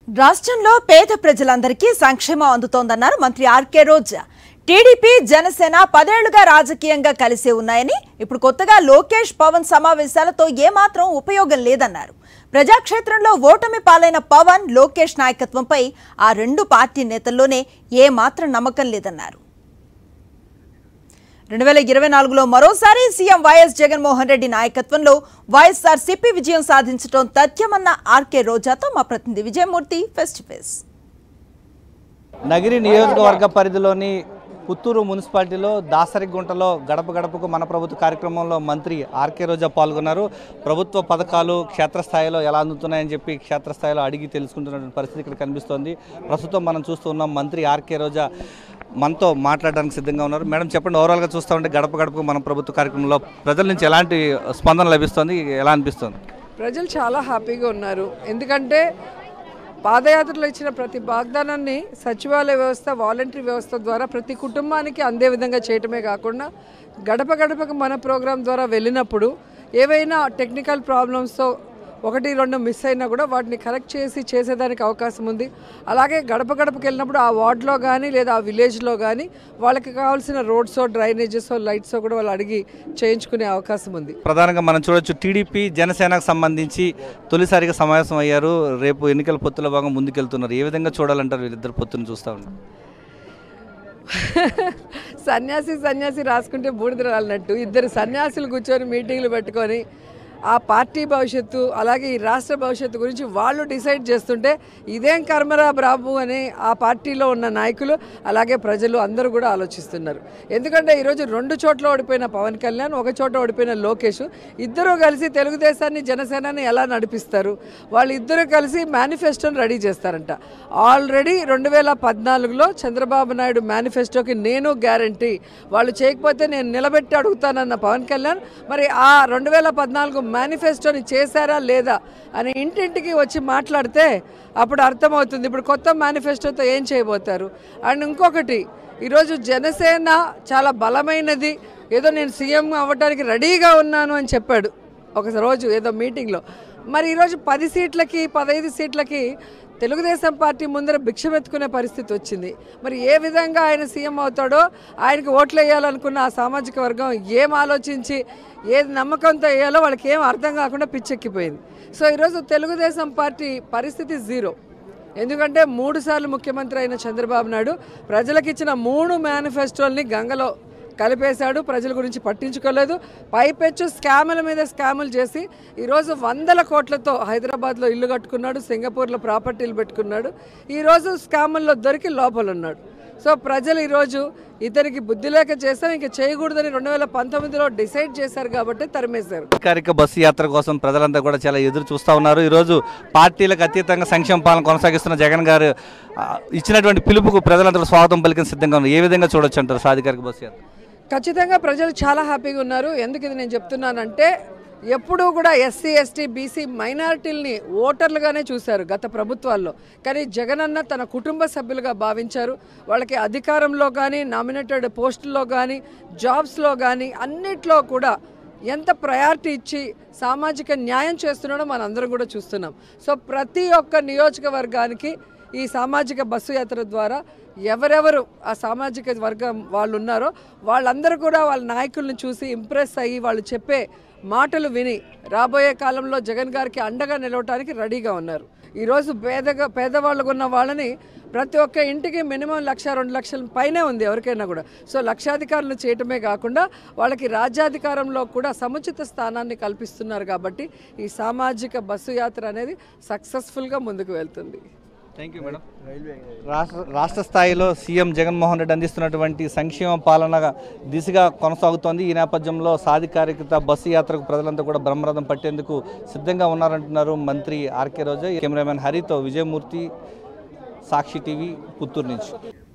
రాష్ట్రంలో పేద ప్రజలందరికీ సంక్షేమం అందుతోందన్నారు మంత్రి ఆర్కే రోజా టీడీపీ జనసేన పదేళ్లుగా రాజకీయంగా కలిసే ఉన్నాయని ఇప్పుడు కొత్తగా లోకేష్ పవన్ సమావేశాలతో ఏమాత్రం ఉపయోగం లేదన్నారు ప్రజాక్షేత్రంలో ఓటమి పాలైన పవన్ లోకేష్ నాయకత్వంపై ఆ రెండు పార్టీ నేతల్లోనే ఏమాత్రం నమ్మకం లేదన్నారు రెండు వేల ఇరవై నాలుగులో మరోసారి సీఎం వైఎస్ జగన్మోహన్ రెడ్డి నాయకత్వంలో వైఎస్ఆర్ సిపి విజయం సాధించడం తథ్యమన్న ఆర్కే రోజాతో మా ప్రతినిధి Vijayamurthy face to face Nagari నియోజకవర్గ పరిధిలోని పుత్తూరు మున్సిపాలిటీలో దాసరిగుంటలో గడప గడపకు మన ప్రభుత్వ కార్యక్రమంలో మంత్రి ఆర్కే రోజా పాల్గొన్నారు ప్రభుత్వ పథకాలు క్షేత్రస్థాయిలో ఎలా అందుతున్నాయని చెప్పి క్షేత్రస్థాయిలో అడిగి తెలుసుకుంటున్నటువంటి పరిస్థితి ఇక్కడ కనిపిస్తోంది ప్రస్తుతం మనం చూస్తూ ఉన్నాం మంత్రి ఆర్కే రోజా మనతో మాట్లాడడానికి సిద్ధంగా ఉన్నారు మేడం చెప్పండి ఓవరాల్గా చూస్తూ ఉంటే గడప గడపకు మన ప్రభుత్వ కార్యక్రమంలో ప్రజల నుంచి ఎలాంటి స్పందన లభిస్తోంది ఎలా అనిపిస్తుంది ప్రజలు చాలా హ్యాపీగా ఉన్నారు ఎందుకంటే పాదయాత్రలో ఇచ్చిన ప్రతి వాగ్దానాన్ని సచివాలయ వ్యవస్థ వాలంటరీ వ్యవస్థ ద్వారా ప్రతి కుటుంబానికి అందే విధంగా చేయటమే కాకుండా గడప గడపకు మన ప్రోగ్రాం ద్వారా వెళ్ళినప్పుడు ఏవైనా టెక్నికల్ ప్రాబ్లమ్స్తో ఒకటి రెండు మిస్ అయినా కూడా వాటిని కరెక్ట్ చేసి చేసేదానికి అవకాశం ఉంది అలాగే గడప గడపకి వెళ్ళినప్పుడు ఆ వార్డ్లో కానీ లేదా ఆ విలేజ్లో కానీ వాళ్ళకి కావాల్సిన రోడ్సో డ్రైనేజెస్ లైట్స్ కూడా వాళ్ళు అడిగి చేయించుకునే అవకాశం ఉంది ప్రధానంగా మనం చూడొచ్చు టీడీపీ జనసేనకు సంబంధించి తొలిసారిగా సమావేశం అయ్యారు రేపు ఎన్నికల పొత్తుల భాగం ముందుకెళ్తున్నారు ఏ విధంగా చూడాలంటారు వీళ్ళిద్దరు పొత్తును చూస్తా ఉన్నారు సన్యాసి సన్యాసి రాసుకుంటే బూడిద రాలినట్టు ఇద్దరు సన్యాసులు కూర్చొని మీటింగ్లు పెట్టుకొని ఆ పార్టీ భవిష్యత్తు అలాగే ఈ రాష్ట్ర భవిష్యత్తు గురించి వాళ్ళు డిసైడ్ చేస్తుంటే ఇదేం కర్మరా బాబు అని ఆ పార్టీలో ఉన్న నాయకులు అలాగే ప్రజలు అందరూ కూడా ఆలోచిస్తున్నారు ఎందుకంటే ఈరోజు రెండు చోట్ల ఓడిపోయిన పవన్ కళ్యాణ్ ఒక చోట ఓడిపోయిన లోకేష్ ఇద్దరూ కలిసి తెలుగుదేశాన్ని జనసేనని ఎలా నడిపిస్తారు వాళ్ళిద్దరూ కలిసి మేనిఫెస్టోని రెడీ చేస్తారంట ఆల్రెడీ రెండు వేల పద్నాలుగులో చంద్రబాబు నాయుడు మేనిఫెస్టోకి నేను గ్యారంటీ వాళ్ళు చేయకపోతే నేను నిలబెట్టి అడుగుతానన్న పవన్ కళ్యాణ్ మరి ఆ రెండు వేల పద్నాలుగు మేనిఫెస్టోని చేశారా లేదా అని ఇంటింటికి వచ్చి మాట్లాడితే అప్పుడు అర్థమవుతుంది ఇప్పుడు కొత్త మేనిఫెస్టోతో ఏం చేయబోతారు అండ్ ఇంకొకటి ఈరోజు జనసేన చాలా బలమైనది ఏదో నేను సీఎం అవ్వడానికి రెడీగా ఉన్నాను అని చెప్పాడు ఒక రోజు ఏదో మీటింగ్లో మరి ఈరోజు పది సీట్లకి పదహైదు సీట్లకి తెలుగుదేశం పార్టీ ముందర భిక్షమెత్తుకునే పరిస్థితి వచ్చింది మరి ఏ విధంగా ఆయన సీఎం అవుతాడో ఆయనకి ఓట్లు వేయాలనుకున్న ఆ సామాజిక వర్గం ఏం ఆలోచించి ఏది నమ్మకంతో వేయాలో వాళ్ళకి ఏం అర్థం కాకుండా పిచ్చెక్కిపోయింది సో ఈరోజు తెలుగుదేశం పార్టీ పరిస్థితి జీరో ఎందుకంటే మూడు సార్లు ముఖ్యమంత్రి అయిన చంద్రబాబు నాయుడు ప్రజలకు ఇచ్చిన మూడు మేనిఫెస్టోల్ని గంగలో కలిపేశాడు ప్రజల గురించి పట్టించుకోలేదు పైపెచ్చు స్కాముల మీద స్కాములు చేసి ఈరోజు వందల కోట్లతో హైదరాబాద్లో ఇల్లు కట్టుకున్నాడు సింగపూర్లో ప్రాపర్టీలు పెట్టుకున్నాడు ఈరోజు స్కాముల్లో దొరికి లోపల ఉన్నాడు సో ప్రజలు ఈరోజు ఇతనికి బుద్ధి లేక చేస్తాం ఇంకా చేయకూడదని రెండు వేల పంతొమ్మిదిలో డిసైడ్ చేశారు కాబట్టి తరిమేశారు అధికారిక బస్సు యాత్ర కోసం ప్రజలంతా కూడా చాలా ఎదురు చూస్తూ ఉన్నారు ఈరోజు పార్టీలకు అతీతంగా సంక్షేమ పాలన కొనసాగిస్తున్న జగన్ గారు ఆ, ఇచ్చినటువంటి పిలుపుకు ప్రజలందరూ స్వాగతం పలికిన సిద్ధంగా ఉన్నారు ఏ విధంగా చూడొచ్చు అంటారు సాధికారిక బస్సు యాత్ర ఖచ్చితంగా ప్రజలు చాలా హ్యాపీగా ఉన్నారు ఎందుకు ఇది నేను చెప్తున్నానంటే ఎప్పుడూ కూడా ఎస్సీ ఎస్టీ బీసీ మైనారిటీల్ని ఓటర్లుగానే చూశారు గత ప్రభుత్వాల్లో కానీ జగనన్న తన కుటుంబ సభ్యులుగా భావించారు వాళ్ళకి అధికారంలో కానీ నామినేటెడ్ పోస్టుల్లో కానీ జాబ్స్లో కానీ అన్నిట్లో కూడా ఎంత ప్రయారిటీ ఇచ్చి సామాజిక న్యాయం చేస్తున్నాడో మనందరం కూడా చూస్తున్నాం సో ప్రతి ఒక్క నియోజకవర్గానికి ఈ సామాజిక బస్సు యాత్ర ద్వారా ఎవరెవరు ఆ సామాజిక వర్గం వాళ్ళు ఉన్నారో వాళ్ళందరూ కూడా వాళ్ళ నాయకుల్ని చూసి ఇంప్రెస్ అయ్యి వాళ్ళు చెప్పే మాటలు విని రాబోయే కాలంలో జగన్ గారికి అండగా నిలవటానికి రెడీగా ఉన్నారు ఈరోజు పేదగా పేదవాళ్ళకు ఉన్న వాళ్ళని ప్రతి ఒక్క ఇంటికి మినిమం లక్ష రెండు లక్షల పైనే ఉంది ఎవరికైనా కూడా సో లక్షాధికారులు చేయటమే కాకుండా వాళ్ళకి రాజ్యాధికారంలో కూడా సముచిత స్థానాన్ని కల్పిస్తున్నారు కాబట్టి ఈ సామాజిక బస్సు యాత్ర అనేది సక్సెస్ఫుల్గా ముందుకు వెళ్తుంది థ్యాంక్ యూ మేడం రాష్ట్ర రాష్ట్ర స్థాయిలో సీఎం జగన్మోహన్ రెడ్డి అందిస్తున్నటువంటి సంక్షేమ పాలన దిశగా కొనసాగుతోంది ఈ నేపథ్యంలో సాధికారికత బస్సు యాత్రకు ప్రజలంతా కూడా బ్రహ్మరథం పట్టేందుకు సిద్ధంగా ఉన్నారంటున్నారు మంత్రి ఆర్కే రోజా కెమెరామెన్ హరితో విజయమూర్తి సాక్షి టీవీ పుత్తూరు నుంచి